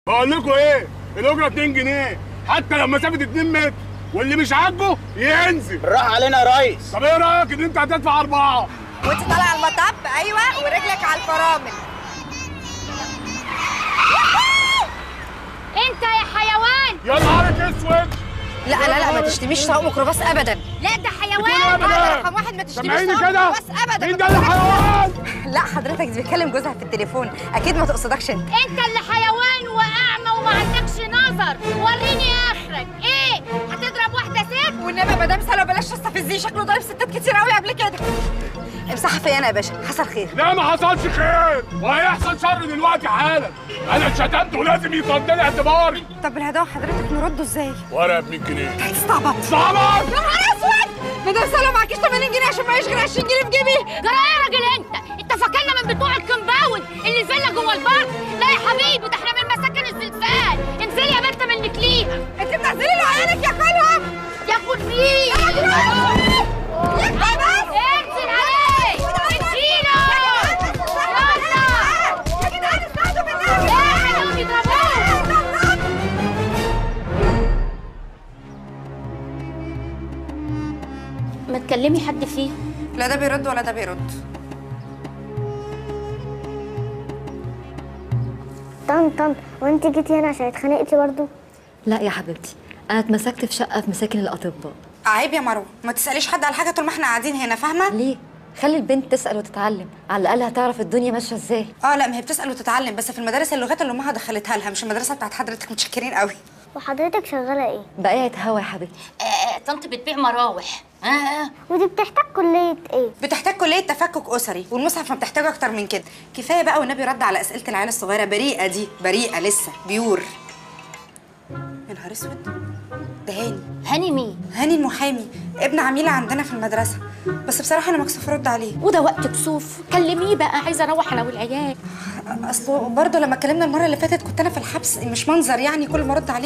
بقول لكم ايه الاجره 2 جنيه حتى لو مسافه 2 متر واللي مش عاجبه ينزل بالراحه علينا يا ريس طب ايه رايك ان انت هتدفع اربعه وانت طالع على المطب ايوه ورجلك على الفرامل انت يا حيوان يا نهارك اسود لا لا لا ما تشتميش سواق ميكروباص ابدا لا ده بتقول ايه حيوان يا لا، بنات؟ رقم واحد ما تشتميش سامعيني سواق كده ميكروباص ابدا مين ده اللي حيوان لا حضرتك دي بيتكلم جوزها في التليفون اكيد ما تقصدكش انت انت اللي حيوان واعمى وما عندكش نظر وريني اخرك ايه هتضرب واحده ست والنبي مدام سلوى بلاش تستفزيه شكله ضارب ستات كتير قوي قبل كده امسحها فيا انا يا باشا حصل خير لا ما حصلش خير وهيحصل شر دلوقتي حالا انا اتشتمت ولازم يفضل لي اعتباري طب الهداوه حضرتك نرده ازاي ورقه ب 100 جنيه استعبط صعبة يا نهار اسود مدام سلوى معكيش 80 جنيه عشان معيش غير 20 جنيه في جيبي جرى ايه يا راجل انت انت فاكرنا من بتوع الكومباوند اللي فيلا جوه البارك لا يا حبيبي ده احنا من مساكن الزلزال انزلي يا بنت منك ليها انت بتنزلي له عينك ياكلهم ياكل مين انزل عليه اديله يا جدعان استهدوا بالله يلا خليهم يضربوه ما تكلمي حد فيهم لا ده بيرد ولا ده بيرد طن طن وانت جيتي هنا عشان اتخانقتي برضو لا يا حبيبتي انا اتمسكت في شقه في مساكن الاطباء عيب يا مروه ما تساليش حد على حاجه طول ما احنا قاعدين هنا فاهمه ليه خلي البنت تسال وتتعلم على الاقل هتعرف الدنيا ماشيه ازاي اه لا ما هي بتسال وتتعلم بس في المدارس اللغات اللي امها دخلتها لها مش المدرسه بتاعت حضرتك متشكرين قوي وحضرتك شغاله ايه بقية هوا يا حبيبتي آه طنط بتبيع مراوح آه آه. ودي بتحتاج كليه ايه بتحتاج كليه تفكك اسري والمصحف ما بتحتاج اكتر من كده كفايه بقى والنبي رد على اسئله العيال الصغيره بريئه دي بريئه لسه بيور يا نهار اسود ده هاني هاني مين هاني المحامي ابن عميله عندنا في المدرسه بس بصراحه انا مكسوف ارد عليه وده وقت كسوف كلميه بقى عايزه اروح انا والعيال اصله برضه لما اتكلمنا المره اللي فاتت كنت انا في الحبس مش منظر يعني كل ما ارد عليه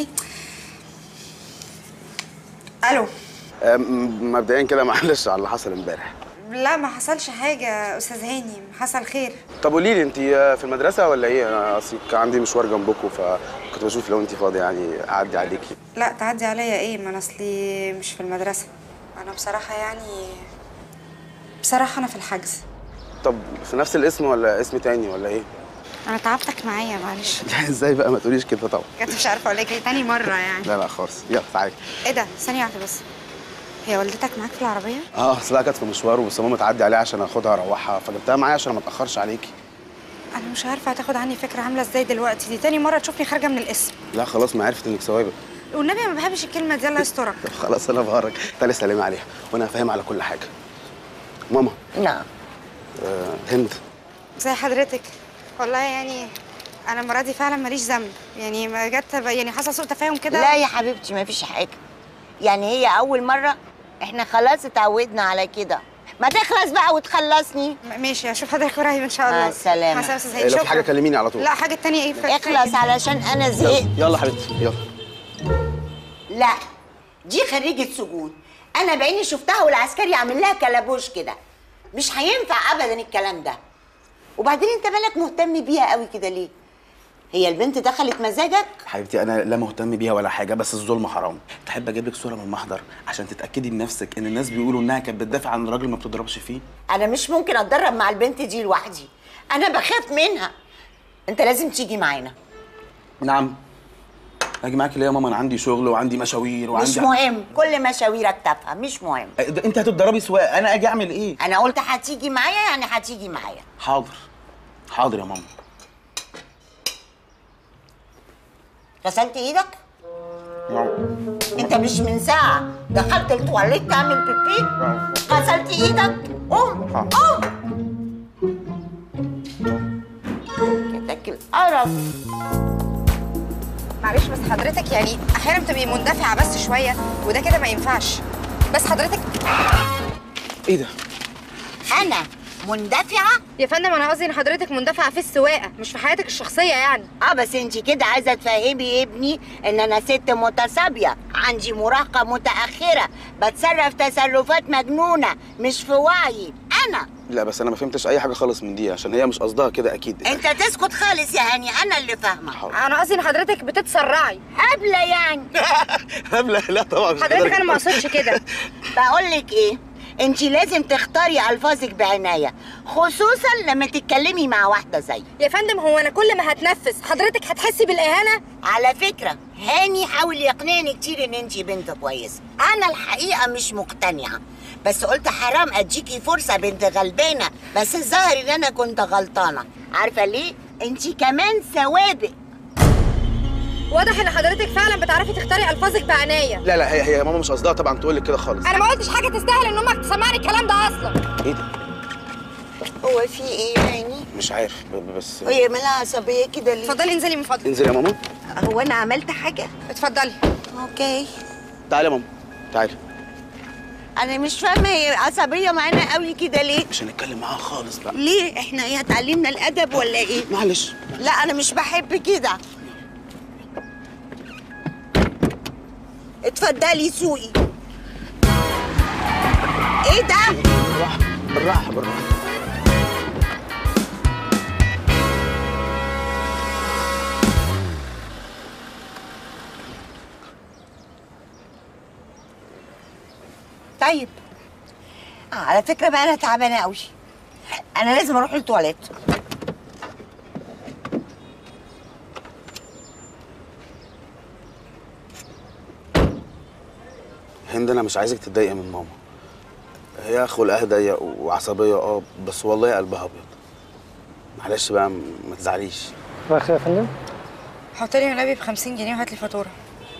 الو أم، مبدئيا كده معلش على اللي حصل امبارح لا ما حصلش حاجه استاذ هاني حصل خير طب قولي لي انت في المدرسه ولا ايه انا اصلي كان عندي مشوار جنبكم فكنت بشوف لو انت فاضيه يعني اعدي عليكي لا تعدي عليا ايه ما انا اصلي مش في المدرسه انا بصراحه يعني بصراحه انا في الحجز طب في نفس الاسم ولا اسم تاني ولا ايه انا تعبتك معايا معلش لا ازاي بقى ما تقوليش كده طبعا كنت مش عارفه اقول لك ايه تاني مره يعني لا لا خالص يلا تعالي ايه ده ثانيه واحده بس هي والدتك معاك في العربيه اه اصل كانت في مشوار بس ماما تعدي عليها عشان اخدها اروحها فجبتها معايا عشان ما اتاخرش عليكي انا مش عارفه هتاخد عني فكره عامله ازاي دلوقتي دي تاني مره تشوفني خارجه من الاسم لا خلاص ما عرفت انك سوابق والنبي ما بحبش الكلمه دي الله يسترك طب خلاص انا بهرج تعالي سلمي عليها وانا هفهمها على كل حاجه ماما نعم آه هند زي حضرتك والله يعني انا المره دي فعلا ماليش ذنب يعني ما جت يعني حصل سوء تفاهم كده لا يا حبيبتي ما فيش حاجه يعني هي اول مره احنا خلاص اتعودنا على كده ما تخلص بقى وتخلصني م- ماشي اشوف حضرتك قريب ان شاء الله مع السلامة. مع السلامه يا استاذ إيه هاني لو في حاجه شكرا كلميني على طول لا حاجه تانية ايه فاكرة اخلص إيه؟ علشان انا زهقت يلا حبيبتي يلا لا دي خريجة سجون انا بعيني شفتها والعسكري عامل لها كلبوش كده مش هينفع ابدا الكلام ده وبعدين انت بالك مهتم بيها قوي كده ليه هي البنت دخلت مزاجك حبيبتي انا لا مهتم بيها ولا حاجه بس الظلم حرام تحب اجيب لك صوره من المحضر عشان تتاكدي بنفسك ان الناس بيقولوا انها كانت بتدافع عن الراجل ما بتضربش فيه انا مش ممكن اتدرب مع البنت دي لوحدي انا بخاف منها انت لازم تيجي معانا نعم اجي معاكي ليه يا ماما انا عندي شغل وعندي مشاوير وعندي مش مهم كل مشاويرك تافهه مش مهم أه، ده انت هتتضربي سواق انا اجي اعمل ايه انا قلت هتيجي معايا يعني هتيجي معايا حاضر حاضر يا ماما غسلت ايدك انت مش من ساعه دخلت التواليت تعمل بيبي غسلت ايدك قوم قوم كتاك القرف معلش بس حضرتك يعني احيانا بتبقي مندفعه بس شويه وده كده ما ينفعش بس حضرتك ايه ده انا مندفعه يا فندم انا قصدي ان حضرتك مندفعه في السواقه مش في حياتك الشخصيه يعني اه بس انت كده عايزه تفهمي ابني ان انا ست متسابيه عندي مراهقه متاخره بتصرف تصرفات مجنونه مش في وعي انا لا بس انا ما فهمتش اي حاجه خالص من دي عشان هي مش قصدها كده اكيد انت تسكت خالص يا هاني انا اللي فاهمه حاضر. انا قصدي ان حضرتك بتتسرعي قبله يعني لا لا طبعا مش حضرتك كده. انا ما اقصدش كده بقول لك ايه انت لازم تختاري الفاظك بعنايه خصوصا لما تتكلمي مع واحده زي يا فندم هو انا كل ما هتنفس حضرتك هتحسي بالاهانه على فكره هاني حاول يقنعني كتير ان انت بنت كويسه انا الحقيقه مش مقتنعه بس قلت حرام اديكي فرصه بنت غلبانه بس الظاهر ان انا كنت غلطانه عارفه ليه انت كمان سوابق واضح ان حضرتك فعلا بتعرفي تختاري الفاظك بعنايه لا لا هي هي ماما مش قصدها طبعا تقول لك كده خالص انا ما قلتش حاجه تستاهل ان امك تسمعني الكلام ده اصلا ايه ده هو في ايه يا هاني مش عارف ب- ب- بس هي مالها عصبيه كده ليه اتفضلي انزلي من فضلك انزل يا ماما هو انا عملت حاجه اتفضلي اوكي تعالي يا ماما تعالي انا مش فاهمه هي عصبيه معانا قوي كده ليه مش هنتكلم معاها خالص بقى ليه احنا ايه اتعلمنا الادب ولا ايه معلش لا انا مش بحب كده اتفضلي سوقي ايه ده بالراحه بالراحه بالراحه طيب آه على فكره بقى انا تعبانه قوي انا لازم اروح التواليت هند انا مش عايزك تتضايقي من ماما هي خلقها ضيق وعصبيه اه بس والله قلبها ابيض معلش بقى م- ما تزعليش بخير يا فندم حط لي النبي ب 50 جنيه وهات لي فاتوره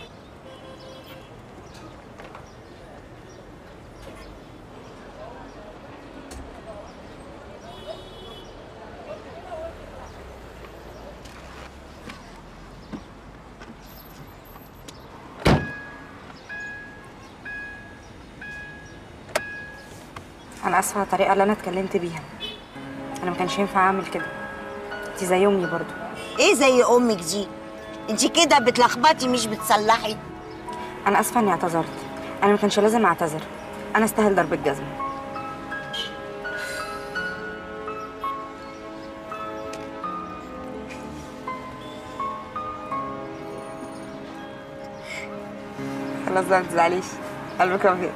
انا اسفه على الطريقه اللي انا اتكلمت بيها انا ما كانش ينفع اعمل كده انت زي امي برضو ايه زي امك دي انت كده بتلخبطي مش بتصلحي انا اسفه اني اعتذرت انا ما كانش لازم اعتذر انا استاهل ضرب الجزمه خلاص بقى ما تزعليش قلبك ابيض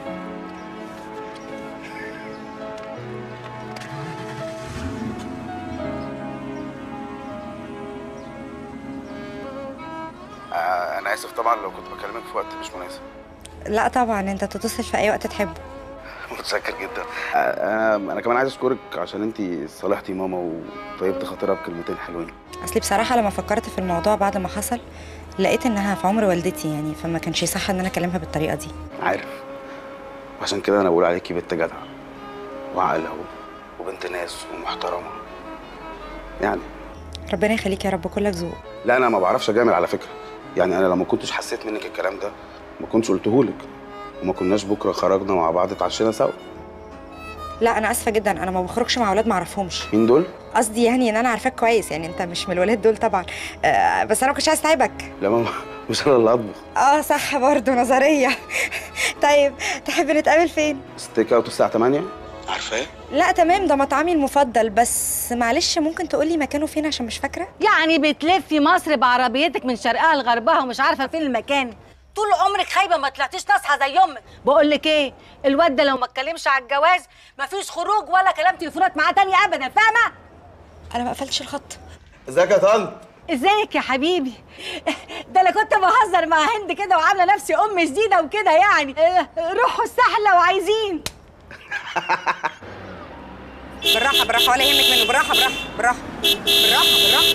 آه انا اسف طبعا لو كنت بكلمك في وقت مش مناسب لا طبعا انت تتصل في اي وقت تحبه متشكر جدا آه انا انا كمان عايز اشكرك عشان انت صالحتي ماما وطيبت خاطرها بكلمتين حلوين اصلي بصراحه لما فكرت في الموضوع بعد ما حصل لقيت انها في عمر والدتي يعني فما كانش صح ان انا اكلمها بالطريقه دي عارف عشان كده انا بقول عليكي بنت جدعه وعاقله و- وبنت ناس ومحترمه يعني ربنا يخليك يا رب كلك ذوق لا انا ما بعرفش اجامل على فكره يعني انا لو ما كنتش حسيت منك الكلام ده ما كنتش قلتهولك وما كناش بكره خرجنا مع بعض اتعشينا سوا لا انا اسفه جدا انا ما بخرجش مع اولاد ما اعرفهمش مين دول قصدي يعني ان انا عارفاك كويس يعني انت مش من الولاد دول طبعا آه بس انا ما كنتش عايز اتعبك لا ماما مش انا اللي اطبخ اه صح برضه نظريه طيب تحب نتقابل فين ستيك اوت الساعه 8 عارفاه لا تمام ده مطعمي المفضل بس معلش ممكن تقولي مكانه فين عشان مش فاكره يعني بتلفي مصر بعربيتك من شرقها لغربها ومش عارفه فين المكان طول عمرك خايبه ما طلعتيش ناصحه زي امك بقول لك ايه الواد ده لو ما اتكلمش على الجواز مفيش خروج ولا كلام تليفونات معاه تاني ابدا فاهمه انا ما قفلتش الخط ازيك يا طنط ازيك يا حبيبي ده انا كنت بهزر مع هند كده وعامله نفسي ام جديده وكده يعني اه، روحوا الساحل لو عايزين بالراحه بالراحه ولا يهمك منه بالراحه بالراحه بالراحه بالراحه بالراحه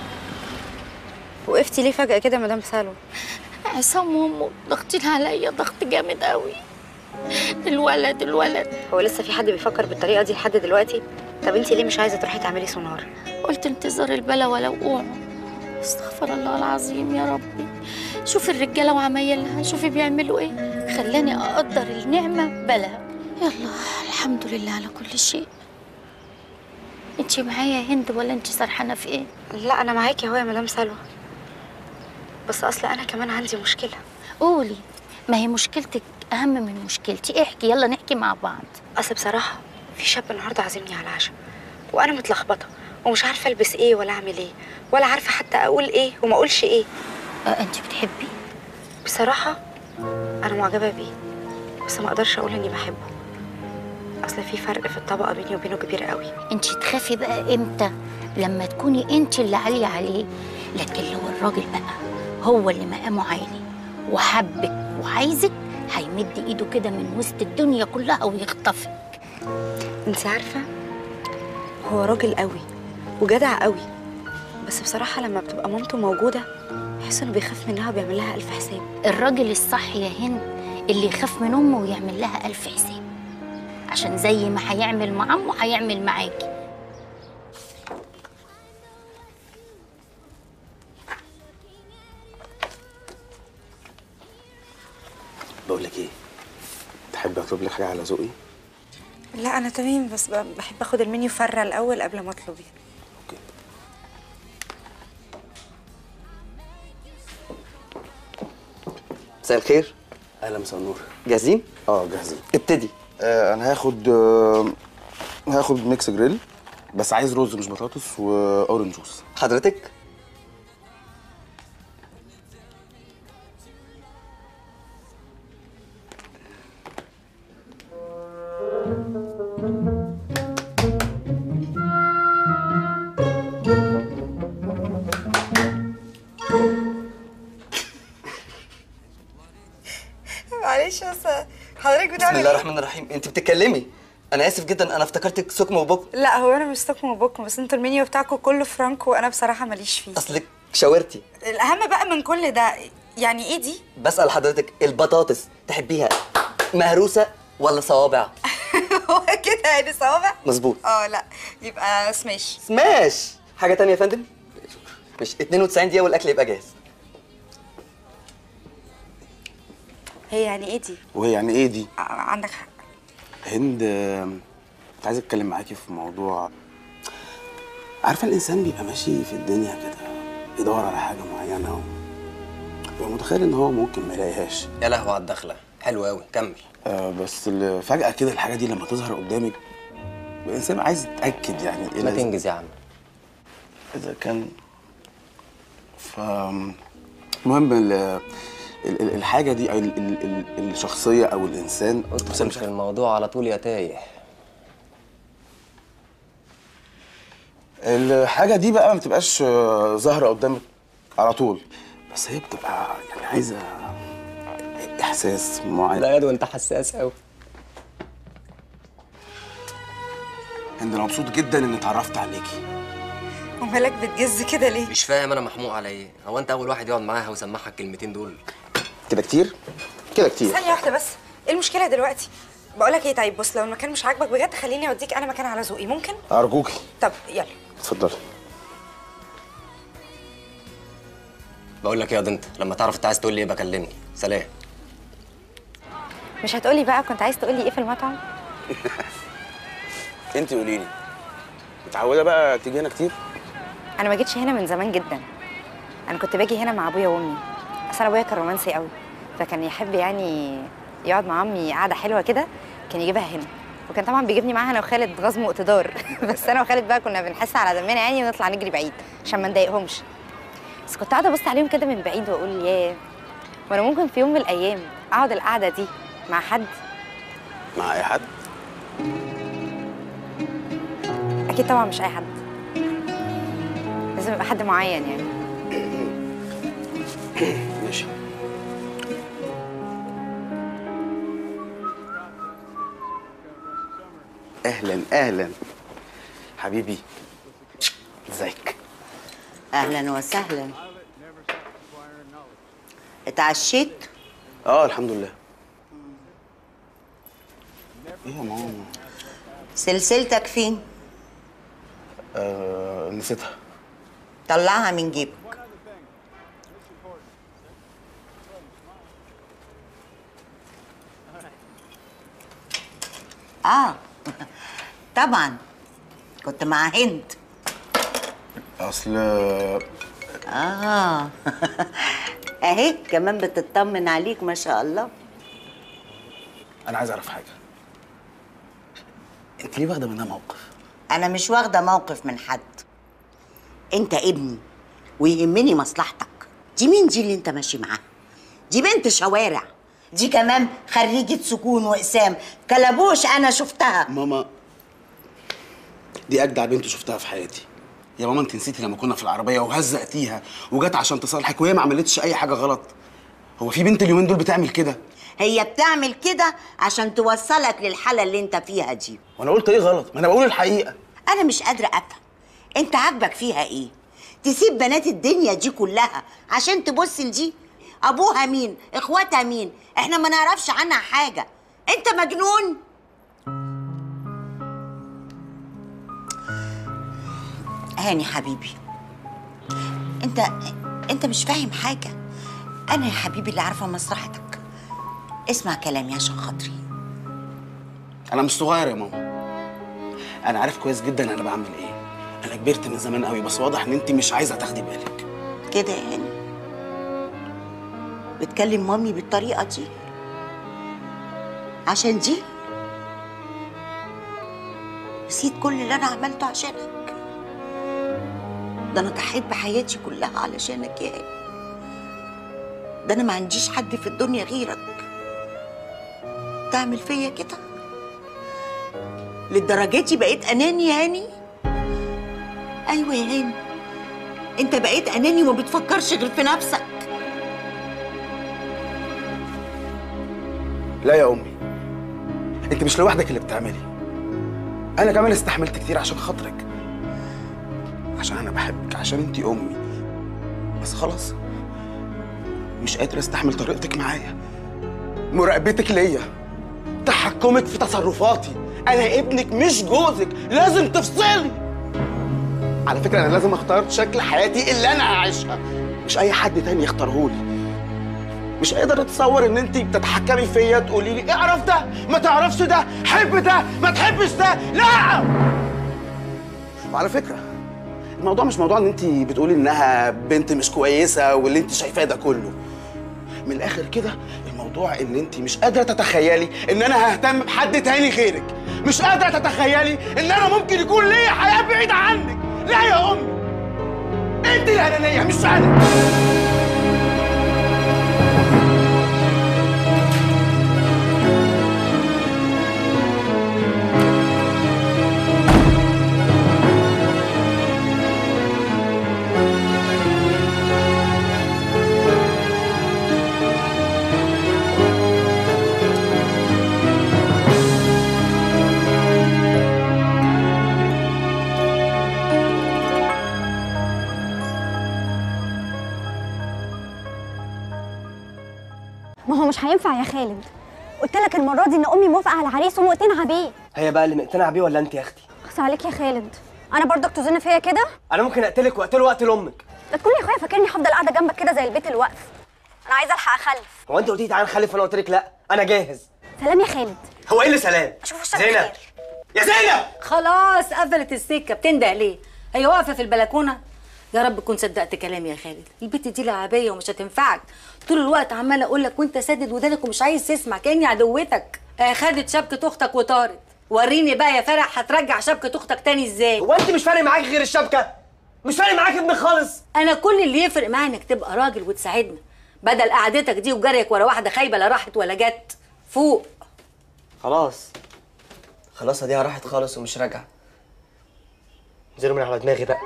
وقفتي ليه فجاه كده يا مدام سالو عصام وامه ضاغطين عليا ضغط جامد قوي الولد الولد هو لسه في حد بيفكر بالطريقه دي لحد دلوقتي طب انت ليه مش عايزه تروحي تعملي سونار قلت انتظار البلا ولا وقوعه استغفر الله العظيم يا ربي شوف الرجاله وعمايلها شوفي بيعملوا ايه خلاني اقدر النعمه بلا يلا الحمد لله على كل شيء انت معايا يا هند ولا انت سرحانه في ايه لا انا معاكي اهو يا مدام سلوى بس اصل انا كمان عندي مشكله قولي ما هي مشكلتك اهم من مشكلتي احكي يلا نحكي مع بعض اصل بصراحه في شاب النهارده عازمني على العشاء وانا متلخبطه ومش عارفه البس ايه ولا اعمل ايه ولا عارفه حتى اقول ايه وما اقولش ايه آه انت بتحبي بصراحه انا معجبه بيه بس ما اقدرش اقول اني بحبه اصل في فرق في الطبقه بيني وبينه كبير قوي انت تخافي بقى امتى لما تكوني انت اللي عاليه عليه لكن لو الراجل بقى هو اللي مقامه عالي وحبك وعايزك هيمد ايده كده من وسط الدنيا كلها ويخطفك انت عارفه هو راجل قوي وجدع قوي بس بصراحه لما بتبقى مامته موجوده بحس انه بيخاف منها وبيعمل لها الف حساب الراجل الصح يا هند اللي يخاف من امه ويعمل لها الف حساب عشان زي ما هيعمل مع امه هيعمل معاكي بقول لك ايه تحب اطلب لك حاجه على ذوقي لا انا تمام بس ب- بحب اخد المنيو فره الاول قبل ما اطلب يعني اوكي مساء الخير اهلا مساء النور جاهزين؟ اه جاهزين ابتدي آه انا هاخد آه هاخد ميكس جريل بس عايز رز مش بطاطس واورنج جوس حضرتك معلش بس حضرتك بسم الله الرحمن الرحيم انت بتتكلمي انا اسف جدا انا افتكرتك سكم وبكم لا هو انا مش ساكنه وبكم بس انتوا المنيو بتاعكم كله فرانك وانا بصراحه ماليش فيه اصلك شاورتي الاهم بقى من كل ده يعني ايه دي بسال حضرتك البطاطس تحبيها مهروسه ولا صوابع هو كده يعني صوابع مظبوط اه لا يبقى سماش سماش حاجه تانية يا فندم مش 92 دقيقه والاكل يبقى جاهز هي يعني ايه دي وهي يعني ايه دي ع- عندك حق هند آه، كنت عايز اتكلم معاكي في موضوع عارفه الانسان بيبقى ماشي في الدنيا كده يدور على حاجه معينه و... بيبقى متخيل ان هو ممكن ما يلاقيهاش يا لهوي على الدخله حلو قوي كمل آه بس ال- فجاه كده الحاجه دي لما تظهر قدامك الانسان عايز يتاكد يعني إيه ما لازم- تنجز يا عم اذا كان ف المهم ال... ال- ال- الحاجه دي أو ال... ال... ال- الشخصيه او الانسان بس أنا ادخل مش في عارف- الموضوع على طول يا تايه الحاجه دي بقى ما بتبقاش آه، ظاهره قدامك على طول بس هي بتبقى يعني عايزه احساس معين لا يا وانت حساس قوي هند انا مبسوط جدا اني اتعرفت عليكي ومالك بتجز كده ليه مش فاهم انا محموق على ايه هو انت اول واحد يقعد معاها ويسمعها الكلمتين دول كده كتير كده كتير ثانيه واحده بس ايه المشكله دلوقتي بقولك ايه طيب بص لو المكان مش عاجبك بجد خليني اوديك انا مكان على ذوقي ممكن ارجوكي طب يلا اتفضلي بقول لك ايه يا انت لما تعرف انت عايز تقول لي ايه بكلمني سلام مش هتقولي بقى كنت عايز تقولي ايه في المطعم انت قولي لي متعوده بقى تيجي هنا كتير انا ما جيتش هنا من زمان جدا انا كنت باجي هنا مع ابويا وامي اصل ابويا كان رومانسي قوي فكان يحب يعني يقعد مع امي قعده حلوه كده كان يجيبها هنا وكان طبعا بيجيبني معاها انا وخالد غزم واقتدار بس انا وخالد بقى كنا بنحس على دمنا يعني ونطلع نجري بعيد عشان ما نضايقهمش بس كنت قاعده ابص عليهم كده من بعيد واقول ياه وانا ممكن في يوم من الايام اقعد القعده دي مع حد مع اي حد اكيد طبعا مش اي حد لازم يبقى حد معين يعني ماشي اهلا اهلا حبيبي ازيك اهلا وسهلا اتعشيت اه الحمد لله ايه يا ماما سلسلتك فين آه نسيتها طلعها من جيبك اه طبعا كنت مع هند اصل اه اهي كمان بتطمن عليك ما شاء الله انا عايز اعرف حاجه انت ليه واخده منها موقف انا مش واخده موقف من حد انت ابني ويهمني مصلحتك دي مين دي اللي انت ماشي معاها دي بنت شوارع دي كمان خريجة سكون وإقسام كلبوش أنا شفتها ماما دي اجدع بنت شفتها في حياتي يا ماما انت نسيتي لما كنا في العربيه وهزقتيها وجت عشان تصالحك وهي ما عملتش اي حاجه غلط هو في بنت اليومين دول بتعمل كده هي بتعمل كده عشان توصلك للحالة اللي انت فيها دي وانا قلت ايه غلط ما انا بقول الحقيقه أنا مش قادرة أفهم انت عاجبك فيها ايه تسيب بنات الدنيا دي كلها عشان تبص لدي ابوها مين اخواتها مين احنا ما نعرفش عنها حاجة انت مجنون هاني حبيبي انت انت مش فاهم حاجة انا يا حبيبي اللي عارفة مصلحتك اسمع كلامي عشان خاطري انا مش صغير يا ماما انا عارف كويس جدا انا بعمل ايه انا كبرت من زمان قوي بس واضح ان انت مش عايزه تاخدي بالك كده يا هاني بتكلم مامي بالطريقة دي عشان دي نسيت كل اللي أنا عملته عشانك ده أنا ضحيت بحياتي كلها علشانك يا هاني ده أنا ما عنديش حد في الدنيا غيرك تعمل فيا كده للدرجة دي بقيت أناني يا هاني أيوة يا هاني أنت بقيت أناني وما بتفكرش غير في نفسك لا يا امي انت مش لوحدك اللي بتعملي انا كمان استحملت كتير عشان خاطرك عشان انا بحبك عشان انت امي بس خلاص مش قادر استحمل طريقتك معايا مراقبتك ليا تحكمك في تصرفاتي انا ابنك مش جوزك لازم تفصلي على فكره انا لازم اختار شكل حياتي اللي انا هعيشها مش اي حد تاني يختارهولي مش قادر اتصور ان انت بتتحكمي فيا تقولي لي اعرف ده ما تعرفش ده حب ده ما تحبش ده لا وعلى فكره الموضوع مش موضوع ان انت بتقولي انها بنت مش كويسه واللي انت شايفاه ده كله من الاخر كده الموضوع ان انت مش قادره تتخيلي ان انا ههتم بحد تاني غيرك مش قادره تتخيلي ان انا ممكن يكون ليا حياه بعيده عنك لا يا امي انت الانانيه مش انا ما هو مش هينفع يا خالد قلت لك المره دي ان امي موافقه على العريس ومقتنعه بيه هي بقى اللي مقتنعه بيه ولا انت يا اختي خص عليك يا خالد انا برضك تزن فيا كده انا ممكن اقتلك واقتل واقتل امك لا تكون يا اخويا فاكرني هفضل قاعده جنبك كده زي البيت الوقف انا عايزه الحق اخلف هو انت قلتي تعالى نخلف وانا قلت لك لا انا جاهز سلام يا خالد هو ايه اللي سلام اشوف وشك زينب بخير. يا زينب خلاص قفلت السكه بتنده ليه هي واقفه في البلكونه يا رب كنت صدقت كلامي يا خالد البت دي لعبيه ومش هتنفعك طول الوقت عماله اقول لك وانت سادد ودانك ومش عايز تسمع كاني عدوتك آه، خدت شبكه اختك وطارت وريني بقى يا فرح هترجع شبكه اختك تاني ازاي هو انت مش فارق معاك غير الشبكه مش فارق معاك ابنك خالص انا كل اللي يفرق معايا انك تبقى راجل وتساعدنا بدل قعدتك دي وجريك ورا واحده خايبه لا راحت ولا جت فوق خلاص خلاص اديها راحت خالص ومش راجعه انزلوا من على دماغي بقى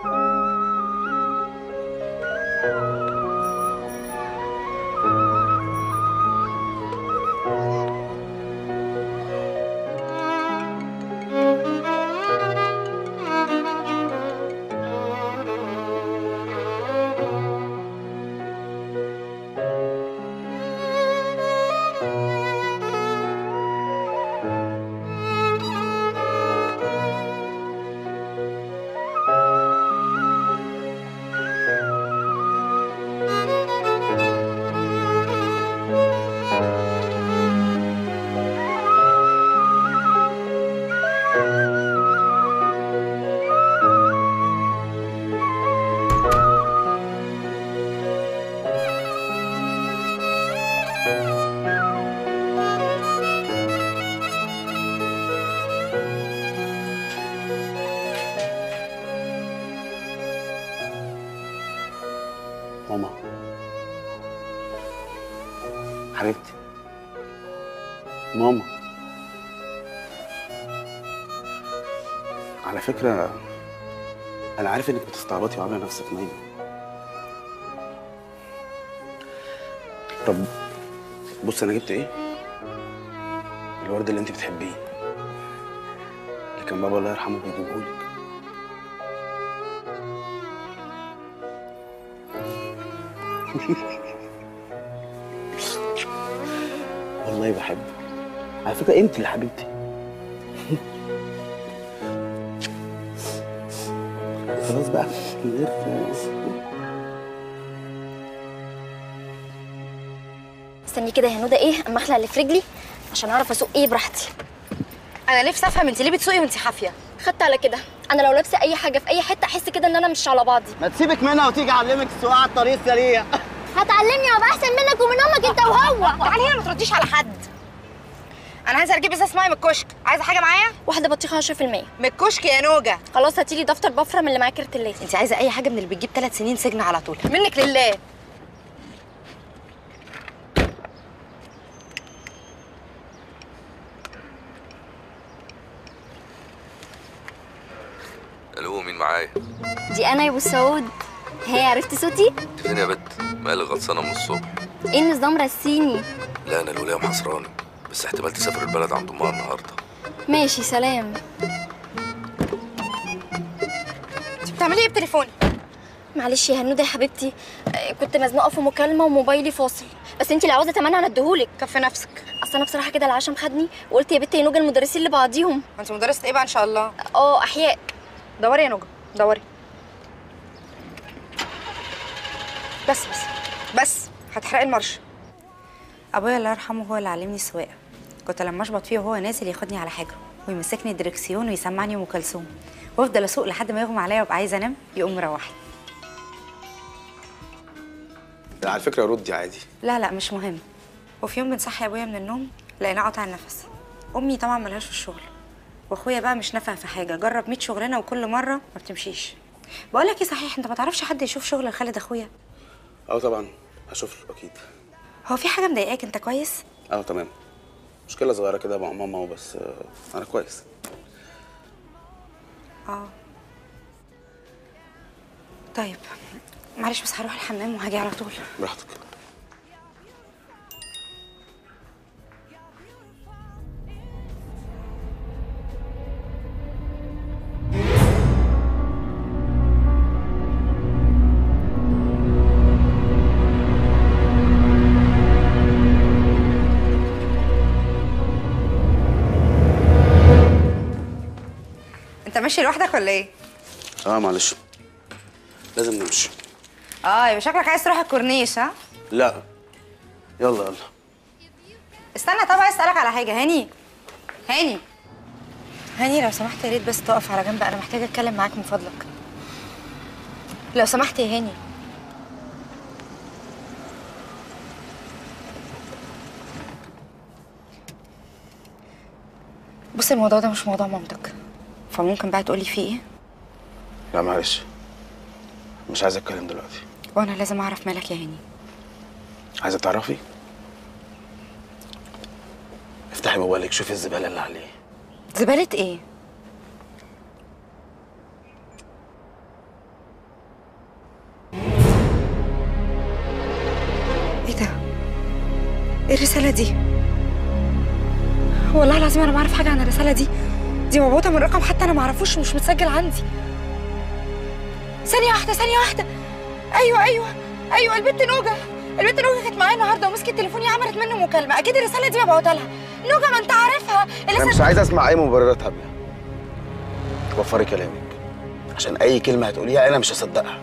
حبيبتي ماما على فكرة أنا عارف إنك بتستعبطي وعاملة نفسك نايمة طب بص أنا جبت إيه؟ الورد اللي أنت بتحبيه اللي كان بابا الله يرحمه بيجيبهولك والله بحبك على فكرة أنت اللي حبيبتي خلاص بقى من غير استني كده يا هنوده ايه اما اخلع اللي في رجلي عشان اعرف اسوق ايه براحتي انا نفسي افهم انت ليه بتسوقي وانت حافيه خدت على كده انا لو لابسه اي حاجه في اي حته احس كده ان انا مش على بعضي ما تسيبك منها وتيجي اعلمك السواقه على الطريق السريع هتعلمني وابقى احسن منك ومن امك انت وهو تعالي هنا ما ترديش على حد انا عايزه اجيب ازازه ميه من الكشك عايزه حاجه معايا واحده بطيخه 10% من الكشك يا نوجه خلاص هاتيلي دفتر بفره من اللي معاك كرتلات انت عايزه اي حاجه من اللي بتجيب ثلاث سنين سجن على طول منك لله الو مين معايا دي انا يا ابو سعود هي عرفت صوتي انت فين يا بت مالي غطسانه من الصبح ايه النظام رسيني لا انا الولايه محصراني بس احتمال تسافر البلد عند امها النهارده ماشي سلام انت بتعملي ايه بتليفوني معلش يا هنوده يا حبيبتي آه، كنت مزنوقه في مكالمه وموبايلي فاصل بس انت لو عاوزه تمنى انا اديهولك كفي نفسك اصل انا بصراحه كده العشم خدني وقلت يا بنتي يا نوجه المدرسين اللي بعضيهم ما انت مدرسه ايه بقى ان شاء الله اه احياء دوري يا نوجه دوري بس بس بس هتحرقي المرش ابويا الله يرحمه هو اللي علمني السواقه كنت لما اشبط فيه وهو نازل ياخدني على حجره ويمسكني الدركسيون ويسمعني ام كلثوم وافضل اسوق لحد ما يغمى عليا وابقى عايزه انام يقوم مروحني على فكرة ردي عادي لا لا مش مهم وفي يوم بنصحي ابويا من النوم لقيناه قاطع النفس امي طبعا ملهاش في الشغل واخويا بقى مش نافع في حاجه جرب 100 شغلانه وكل مره ما بتمشيش بقول لك ايه صحيح انت ما تعرفش حد يشوف شغل لخالد اخويا أه طبعا هشوف له أكيد هو في حاجه مضايقاك انت كويس أه تمام مشكلة صغيرة كده مع ماما وبس آه، أنا كويس اه طيب معلش بس هروح الحمام وهاجي على طول براحتك انت ماشي لوحدك ولا ايه اه معلش لازم نمشي اه يبقى شكلك عايز تروح الكورنيش ها لا يلا يلا استنى طب عايز اسالك على حاجه هاني هاني هاني لو سمحت يا ريت بس تقف على جنب انا محتاجه اتكلم معاك من فضلك لو سمحت يا هاني بص الموضوع ده مش موضوع مامتك فممكن بقى تقولي فيه ايه لا معلش مش عايز أتكلم دلوقتي وانا لازم اعرف مالك يا هاني عايزة تعرفي افتحي موبايلك شوفي الزبالة اللي عليه زبالة ايه ايه ده ايه الرسالة دي والله العظيم انا ما اعرف حاجة عن الرسالة دي دي مبعوثة من رقم حتى انا ما اعرفوش ومش متسجل عندي ثانية واحدة ثانية واحدة ايوه ايوه ايوه البنت نوجة البنت نوجة كانت معايا النهارده ومسكت تليفوني عملت منه مكالمة اكيد الرسالة دي مبعوثة لها نوجة ما انت عارفها أنا مش عايز أسمع أي مبررات هبلة وفري كلامك عشان أي كلمة هتقوليها أنا مش هصدقها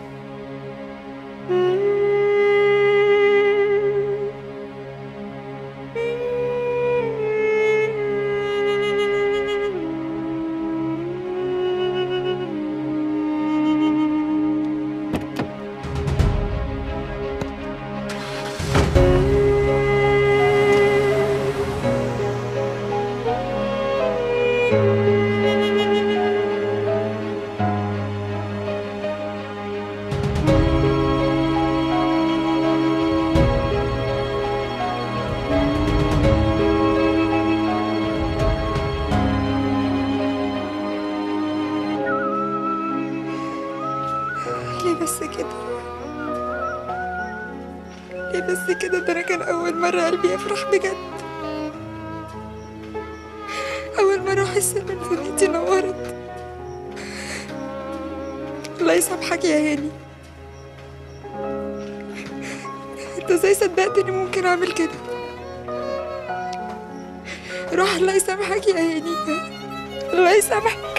ليه بس كده ليه بس كده ده انا كان اول مرة قلبي يفرح بجد اول مرة احس ان دنيتي نورت الله يسامحك يا هاني انت ازاي صدقت اني ممكن اعمل كده روح الله يسامحك يا هاني الله يسامحك